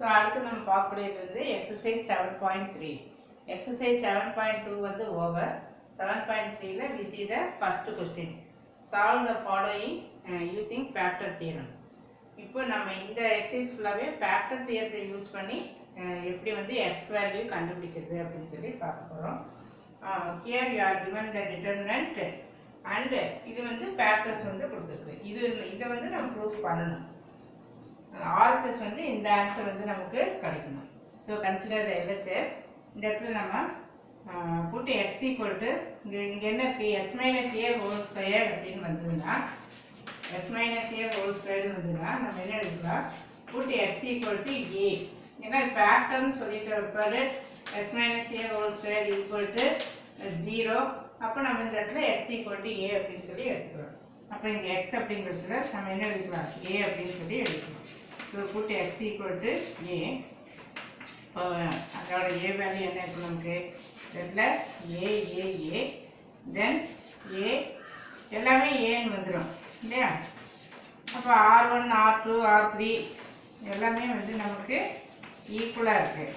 so அடுத்து நம்ம பார்க்கக்கூடியது வந்து exercise seven point three exercise seven point two வந்து ஓவர் செவன் பாயிண்ட் த்ரீல we see the first question solve the following using factor theorem இப்போ நம்ம இந்த எக்ஸசைஸ் ஃபுல்லாகவே ஃபேக்டர் தியரத்தை யூஸ் பண்ணி அஹ், எப்படி வந்து எக்ஸ் வேல்யூ கண்டுபிடிக்கிறது அப்படின்னு சொல்லி பார்க்க போகிறோம் here you are given the determinant and இது வந்து ஃபேக்டர்ஸ் வந்து கொடுத்துருக்கு இது இதை வந்து நம்ம ப்ரூஃப் பண்ணணும் ஆர்எஸ்எஸ் வந்து இந்த ஆன்சர் வந்து நமக்கு கிடைக்கணும் ஸோ கன்சிடர் த எல்ஹெச்எஸ் இந்த இடத்துல நம்ம புட்டு எக்ஸ் ஈக்குவல் டு இங்கே இங்கே என்ன இருக்குது x minus a whole square அப்படின்னு வந்ததுன்னா எக்ஸ் மைனஸ் ஏ ஹோல் ஸ்கொயர்னு வந்ததுன்னா நம்ம என்ன எடுக்கலாம் put x equal to a ஏன்னா ஃபேக்டர்னு சொல்லிட்டு இருப்பாரு x minus a whole square equal to zero அப்போ நம்ம இந்த இடத்துல எக்ஸ் ஈக்குவல் டு ஏ அப்படின்னு சொல்லி எடுத்துக்கிறோம் அப்போ இங்கே எக்ஸ் அப்படிங்கிறதுல நம்ம என்ன எடுக்கலாம் ஏ அப்படின்னு சொல்லி எடுக்கலாம் so put x equal to a இப்போ அதோட ஏ வேல்யூ என்ன இருக்கு நமக்கு இதில் ஏ ஏ ஏ தென் ஏ எல்லாமே ஏன்னு வந்துடும் இல்லையா அப்போ R one R two R three எல்லாமே வந்து நமக்கு ஈக்குவலாக இருக்குது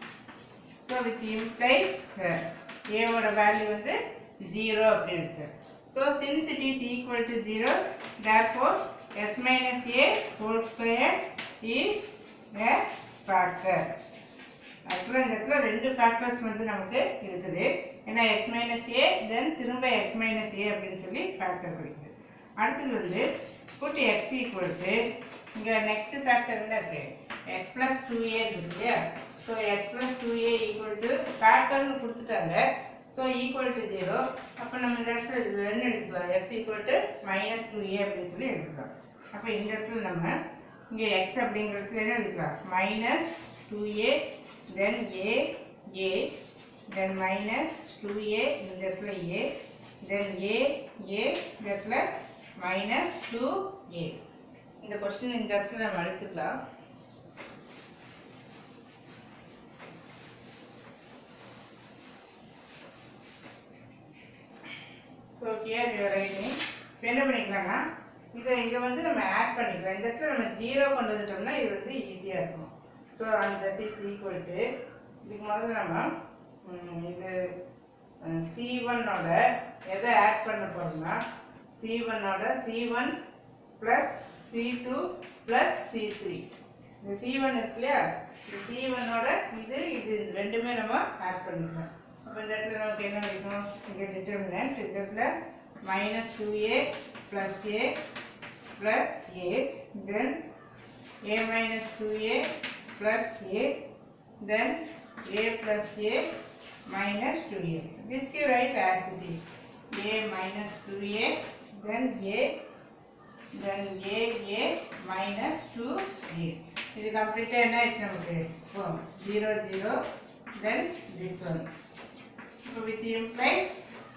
ஸோ வித் இம்ப்ளைஸ் ஏவோட வேல்யூ வந்து ஜீரோ அப்படின்னு sir so since it is equal to zero therefore x minus a whole square is the factor ஆக்சுவலாக இந்த இடத்துல ரெண்டு ஃபேக்டர்ஸ் வந்து நமக்கு இருக்குது ஏன்னா எக்ஸ் மைனஸ் ஏ தென் திரும்ப எக்ஸ் மைனஸ் ஏ அப்படின்னு சொல்லி ஃபேக்டர் கிடைக்குது அடுத்தது வந்து புட் எக்ஸ் ஈக்குவல் டு இங்கே நெக்ஸ்ட் ஃபேக்டர் என்ன இருக்கு எக்ஸ் ப்ளஸ் டூ ஏ இருக்கு இல்லையா so x plus two a equal to ஃபேக்டர்னு கொடுத்துட்டாங்க ஸோ ஈக்குவல் டு ஜீரோ அப்போ நம்ம இந்த இடத்துல இது என்ன எடுத்துக்கலாம் x equal to minus two a அப்படின்னு சொல்லி எடுத்துக்கலாம் அப்போ இந்த இடத்துல நம்ம இங்கே எக்ஸ் அப்படிங்கிறதுல என்ன எடுத்துக்கலாம் minus two a then a a then minus two a இந்த இடத்துல ஏ தென் ஏ ஏ இந்த இடத்துல மைனஸ் டூ ஏ இந்த கொஸ்டின் இந்த இடத்துல நம்ம அடிச்சுக்கலாம் ஸோ ஹியர் யூ ரைட்டிங் இப்போ என்ன பண்ணிக்கலாம்னா இதை இதை வந்து நம்ம ஆட் பண்ணிக்கலாம் இந்த இடத்துல நம்ம ஜீரோ கொண்டு வந்துட்டோம்னா இது வந்து ஈஸியாக இருக்கும் ஸோ அந்த தட் இஸ் ஈக்குவல் டு இதுக்கு முதல்ல நம்ம ம், இது சி ஒன்னோட எதை ஆட் பண்ண போகிறோம்னா சி ஒன்னோட C one plus C two plus C three இந்த சி ஒன் இருக்கு இல்லையா இந்த சி ஒன்னோட இது இது ரெண்டுமே நம்ம ஆட் பண்ணிக்கலாம் அப்போ இந்த இடத்துல நமக்கு என்ன கிடைக்கும் இங்கே டிட்டர்மினன்ட் இந்த இடத்துல minus two a plus a plus a then a minus 2a plus a then a plus a minus 2a this you write as it is a minus 2a then a then a a minus 2a இது கம்ப்ளீட்டாக என்ன ஆயிடுச்சு நமக்கு இப்போ zero zero then this one இப்போ which implies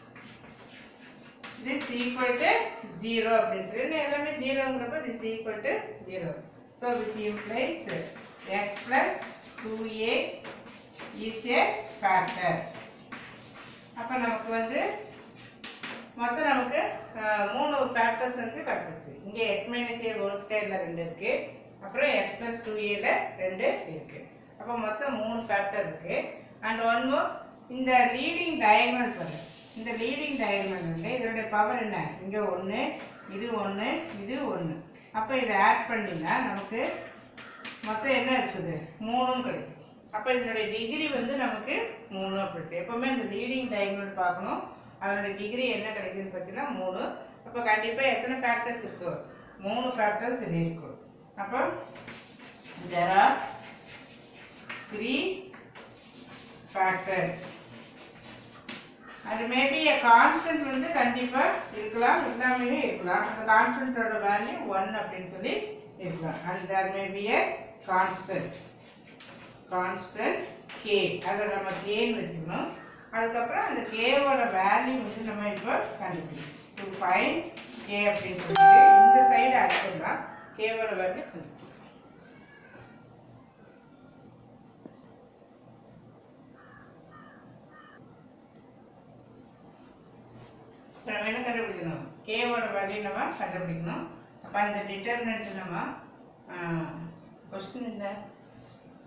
this equal to 0 அப்படின்னு சொல்லி இல்லை, எல்லாமே ஜீரோங்கிறப்ப this equal to 0 so which implies x plus 2a is a factor அப்போ நமக்கு வந்து மொத்தம் நமக்கு அஹ், மூணு ஃபேக்டர்ஸ் வந்து கிடச்சிருச்சு இங்கே எக்ஸ் மைனஸ் ஏ ஹோல் ஸ்கொயரில் ரெண்டு இருக்குது அப்புறம் எக்ஸ் ப்ளஸ் டூ ஏல ரெண்டு இருக்குது அப்போ மொத்தம் மூணு ஃபேக்டர் இருக்குது அண்ட் ஒன் மோர் இந்த லீடிங் டயகனல் பாரு இந்த லீடிங் டயகனல் வந்து இதனுடைய பவர் என்ன இங்கே ஒன்று இது ஒன்று இது ஒன்று அப்போ இதை ஆட் பண்ணினா நமக்கு மொத்தம் என்ன இருக்குது மூணும் கிடைக்கும் அப்போ இதனுடைய டிகிரி வந்து நமக்கு மூணு அப்படி எப்போவுமே இந்த லீடிங் டயகனல் பார்க்கணும் அதனுடைய டிகிரி என்ன கிடைக்குதுன்னு பார்த்தீங்கன்னா மூணு அப்போ கண்டிப்பாக எத்தனை ஃபேக்டர்ஸ் இருக்கும் மூணு ஃபேக்டர்ஸ் இது இருக்கும் அப்போ தெர் ஆர் த்ரீ ஃபேக்டர்ஸ் அது மேபி கான்ஸ்டன்ட் வந்து கண்டிப்பாக இருக்கலாம் இல்லாமையும் இருக்கலாம் அந்த கான்ஸ்டன்ட்டோட வேல்யூ ஒன் அப்படின்னு சொல்லி இருக்கலாம் and there maybe a constant constant k அதை நம்ம கேன்னு வச்சுக்கணும் அதுக்கப்புறம் அந்த கேவோட வேல்யூ வந்து நம்ம இப்போ கண்டுபிடிக்கணும் டு ஃபைன் கே அப்படின்னு சொல்லிட்டு இந்த சைடு அடிச்சிடலாம் கேவோட வேல்யூ கண்டுபிடிக்கணும் இப்போ நம்ம என்ன கண்டுபிடிக்கணும் கேவோட வேல்யூ நம்ம கண்டுபிடிக்கணும் அப்போ அந்த டிட்டர்மினன்ட் நம்ம கொஸ்டின் இல்லை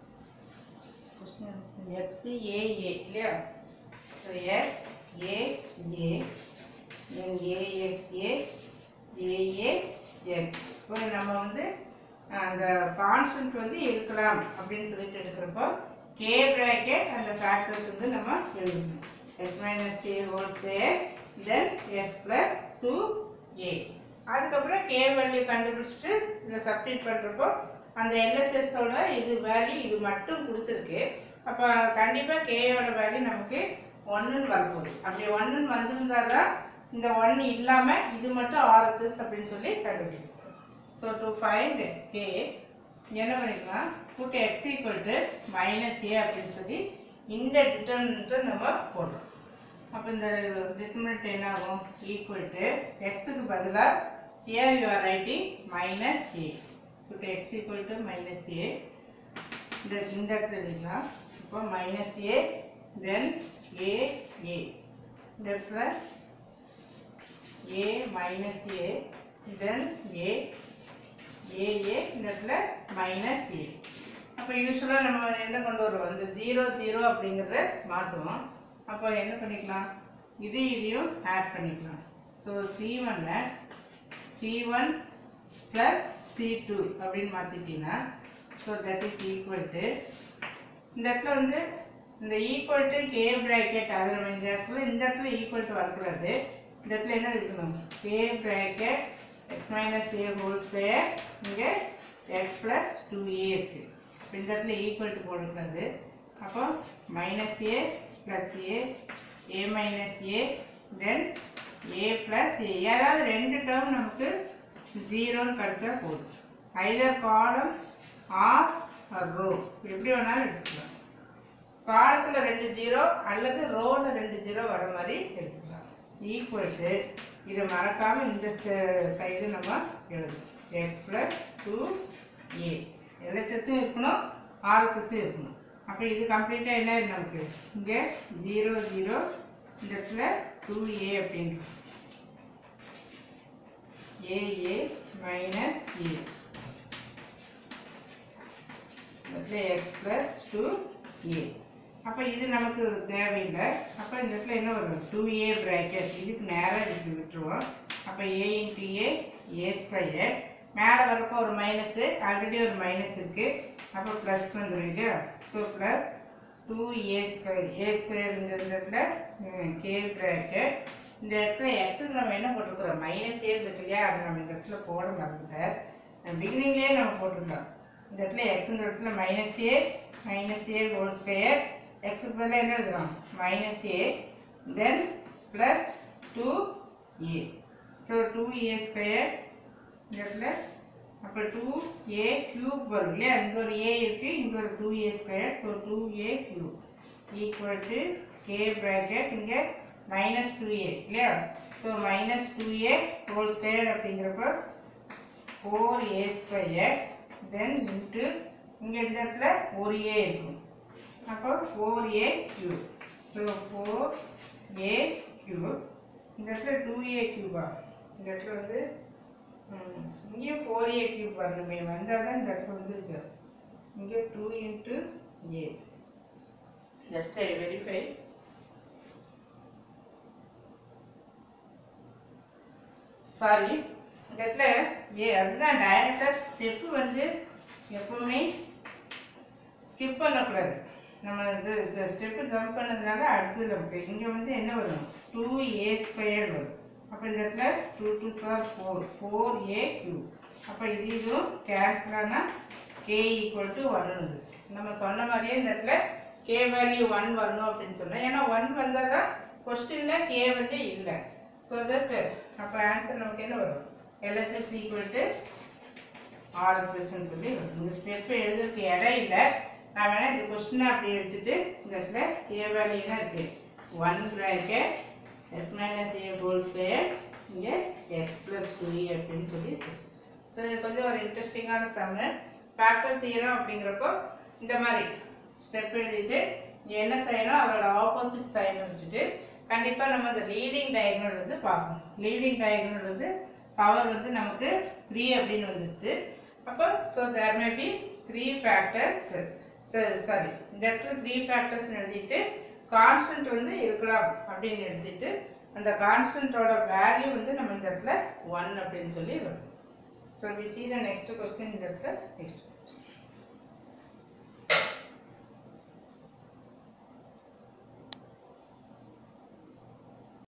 எக்ஸ் ஏ ஏ இல்லையா so x a a then a x a a a x இப்போ நம்ம வந்து அந்த கான்ஸ்டன்ட் வந்து இருக்கலாம் அப்படின்னு சொல்லிட்டு எடுக்கிறப்போ கே ப்ராக்கெட் அந்த ஃபேக்டர்ஸ் வந்து நம்ம எழுதணும் x minus a whole square then x plus two a அதுக்கப்புறம் கே வேல்யூ கண்டுபிடிச்சிட்டு இதில் சப்ஸ்டிட் பண்ணுறப்போ அந்த எல்எஸ்எஸோட இது வேல்யூ இது மட்டும் கொடுத்துருக்கு அப்போ கண்டிப்பாக கேயோட வேல்யூ நமக்கு ஒன்றுன்னு வரப்போகுது அப்படி ஒன்றுன்னு வந்திருந்தா தான் இந்த ஒன்று இல்லாமல் இது மட்டும் ஆர்எஸ்எஸ் அப்படின்னு சொல்லி கண்டுபிடிக்கும் ஸோ டு ஃபைண்ட் கே என்ன பண்ணிக்கலாம் put x equal to minus a அப்படின்னு சொல்லி இந்த டிட்டர்மினண்ட்டை நம்ம போடுறோம் அப்போ இந்த டிட்டர்மினண்ட் என்ன ஆகும் ஈக்குவல் டு எக்ஸுக்கு பதிலாக here you are writing minus a put x equal to minus a இந்த இந்த இடத்துல எழுதிக்கலாம் இப்போ மைனஸ் ஏ தென் ஏ ஏ இந்த இடத்துல ஏ மைனஸ் ஏ தென் ஏ ஏ ஏ இந்த இடத்துல மைனஸ் ஏ அப்போ யூஸ்வலாக நம்ம என்ன கொண்டு வருவோம் இந்த ஜீரோ ஜீரோ அப்படிங்கிறத மாற்றுவோம் அப்போ என்ன பண்ணிக்கலாம் இது இதையும் ஆட் பண்ணிக்கலாம் ஸோ சி ஒன்னில் c one plus C two அப்படின்னு மாற்றிட்டீங்கன்னா so that is equal to இந்த இடத்துல வந்து இந்த ஈக்குவல் டு கே ப்ராக்கெட் அது நம்ம இந்த இடத்துல இந்த இடத்துல ஈக்குவல் டு வரக்கூடாது இந்த இடத்துல என்ன இருக்கணும் k bracket x minus a whole square இங்கே எக்ஸ் ப்ளஸ் டூ ஏ இருக்குது இந்த இடத்துல ஈக்குவல் டு போடக்கூடாது அப்போ minus a plus a a minus a then a plus a யாராவது ரெண்டு டேர்ம் நமக்கு ஜீரோன்னு கிடச்சா போதும் ஐதர் காலம் ஆர் ரோ எப்படி வேணாலும் எடுத்துக்கலாம் காலத்தில் ரெண்டு ஜீரோ அல்லது ரோவில் ரெண்டு ஜீரோ வர மாதிரி எடுத்துக்கலாம் ஈக்குவல் டு இதை மறக்காமல் இந்த சைடு நம்ம எழுதணும் எக்ஸ் ப்ளஸ் டூ ஏ எல்ஹெச்எஸும் இருக்கணும் ஆர்ஹெச்எஸும் இருக்கணும் அப்போ இது கம்ப்ளீட்டாக என்ன இருக்கு நமக்கு இங்கே ஜீரோ ஜீரோ இந்த இடத்துல டூ ஏ அப்படின்னு ஏஏ மைனஸ் ஏ இடத்துல எக்ஸ் ப்ளஸ் டூ ஏ அப்போ இது நமக்கு தேவையில்லை அப்போ இந்த இடத்துல என்ன வரும் டூ ஏ ப்ராக்கெட் இதுக்கு நேராக இதுக்கு விட்டுருவோம் அப்போ A into A A square மேலே வரப்போ ஒரு மைனஸு ஆல்ரெடி ஒரு மைனஸ் இருக்குது அப்போ ப்ளஸ் வந்துடும் இல்லையா so plus two a square a ஸ்கொயருங்கிற இடத்துல கே ப்ராக்கெட் இந்த இடத்துல எக்ஸுக்கு நம்ம என்ன போட்டிருக்கிறோம் மைனஸ் ஏ இருக்கு இல்லையா அதை நம்ம இந்த இடத்துல போட மறந்துட்டேன் பிகினிங்லேயே நம்ம போட்டிருந்தோம் இந்த இடத்துல எக்ஸுங்கிற இடத்துல minus a minus a whole square எக்ஸுக்கு பதிலாக என்ன எழுதுறோம் minus a then plus two a so two a square இந்த இடத்துல அப்போ டூ ஏ க்யூப் வரும் இல்லையா இங்கே ஒரு ஏ இருக்குது இங்கே ஒரு two a square so two a cube equal to k bracket இங்கே மைனஸ் டூ ஏ இல்லையா so minus two a whole square அப்படிங்கிறப்போ four a square then into இங்கே இந்த இடத்துல ஒரு ஏ இருக்கும் அப்போ four a cube so four a cube இந்த இடத்துல டூ ஏ க்யூபா இந்த இடத்துல வந்து ம், இங்கேயும் ஃபோர் ஏ க்யூப் வரணுமே வந்தால் தான் இந்த இடத்துல வந்து இது இங்கே two into a just I verify sorry இந்த இடத்துல ஏ அதுதான் டைரக்டாக ஸ்டெப்பு வந்து எப்பவுமே ஸ்கிப் பண்ணக்கூடாது நம்ம இது இந்த ஸ்டெப்பு ஜம்ப் பண்ணதுனால அடுத்தது நமக்கு இங்கே வந்து என்ன வரும் டூ ஏ ஸ்கொயர் வரும் அப்போ இந்த இடத்துல two two for four four a q அப்போ இது இதுவும் கேன்சல் ஆனால் கே ஈக்குவல் டு ஒன் வந்துச்சு நம்ம சொன்ன மாதிரியே இந்த இடத்துல கே வேல்யூ ஒன் வரணும் அப்படின்னு சொன்னோம் ஏன்னா ஒன் வந்தால் தான் கொஸ்டினில் கே வந்து இல்லை ஸோ தட் அப்போ ஆன்சர் நமக்கு என்ன வரும் எல்எஸ்எஸ் ஈக்குவல் டு ஆர்எஸ்எஸ்ன்னு சொல்லி வரும் இந்த ஸ்டெப்பு எழுதுறதுக்கு இடம் இல்லை நான் வேணால் இந்த கொஸ்டினை அப்படி எடுத்துட்டு இந்த இடத்துல ஏ வேல்யூனா இருக்குது one bracket s minus a whole square இங்கே எக்ஸ் ப்ளஸ் டூ அப்படின்னு சொல்லி ஸோ இது கொஞ்சம் ஒரு இன்ட்ரெஸ்டிங்கான சம்மு ஃபேக்டர் தீரம் அப்படிங்கிறப்போ இந்த மாதிரி ஸ்டெப் எழுதிட்டு இங்கே என்ன செய்யணும் அதோட ஆப்போசிட் சைடு வச்சுட்டு கண்டிப்பாக நம்ம இந்த லீடிங் டயக்னல் வந்து பார்க்கணும் லீடிங் டயக்னல் வந்து பவர் வந்து நமக்கு த்ரீ அப்படின்னு வந்துருச்சு அப்போ so there maybe three factors sorry இந்த இடத்துல த்ரீ ஃபேக்டர்ஸ்னு எழுதிட்டு கான்ஸ்டன்ட் வந்து இருக்கலாம் அப்படின்னு எடுத்துட்டு அந்த கான்ஸ்டன்ட்டோட வேல்யூ வந்து நம்ம இந்த இடத்துல ஒன் அப்படின்னு சொல்லி வரும் so we see the next question இந்த இடத்துல நெக்ஸ்ட்